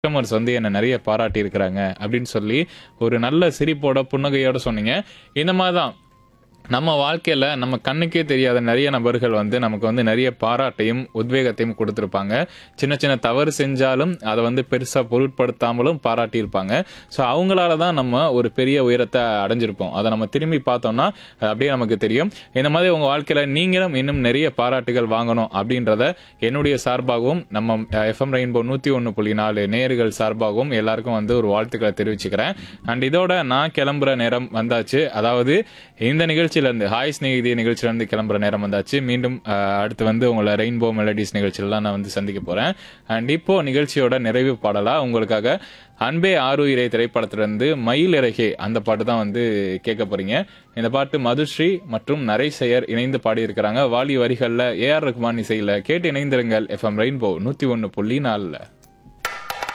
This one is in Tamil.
கஸ்டமர்ஸ் வந்து என்ன நிறைய பாராட்டி இருக்கிறாங்க அப்படின்னு சொல்லி ஒரு நல்ல சிரிப்போட புன்னகையோட சொன்னீங்க இந்த மாதிரி தான் நம்ம வாழ்க்கையில நம்ம கண்ணுக்கே தெரியாத நிறைய நபர்கள் வந்து நமக்கு வந்து நிறைய பாராட்டையும் உத்வேகத்தையும் கொடுத்துருப்பாங்க சின்ன சின்ன தவறு செஞ்சாலும் அதை வந்து பெருசா பொருட்படுத்தாமலும் பாராட்டியிருப்பாங்க ஸோ அவங்களால தான் நம்ம ஒரு பெரிய உயரத்தை அடைஞ்சிருப்போம் அதை நம்ம திரும்பி பார்த்தோம்னா அது அப்படியே நமக்கு தெரியும் இந்த மாதிரி உங்க வாழ்க்கையில நீங்களும் இன்னும் நிறைய பாராட்டுகள் வாங்கணும் அப்படின்றத என்னுடைய சார்பாகவும் நம்ம எஃப்எம் ரெயின்போ நூத்தி ஒன்று புள்ளி நாலு நேர்கள் சார்பாகவும் எல்லாருக்கும் வந்து ஒரு வாழ்த்துக்களை தெரிவிச்சுக்கிறேன் அண்ட் இதோட நான் கிளம்புற நேரம் வந்தாச்சு அதாவது இந்த நிகழ்ச்சியில இருந்து ஹாய் ஸ்நேகிதி நிகழ்ச்சியில இருந்து கிளம்புற நேரம் வந்தாச்சு மீண்டும் அஹ், அடுத்து வந்து உங்களை ரெயின்போ மெலடிஸ் நிகழ்ச்சியில நான் வந்து சந்திக்க போறேன் அண்ட் இப்போ நிகழ்ச்சியோட நிறைவு பாடலா உங்களுக்காக அன்பே ஆறுயிரை திரைப்படத்திலிருந்து மயில் இறகே அந்த பாட்டு தான் வந்து கேட்க போறீங்க இந்த பாட்டு மதுஸ்ரீ மற்றும் நரேசையர் இணைந்து பாடியிருக்கிறாங்க வாலி வரிகள்ல ஏஆர் ரஹ்மான் இசையில கேட்டு இணைந்திருங்கள் எஃப்எம் ரெயின்போ நூத்தி ஒன்னு புள்ளி நாலுல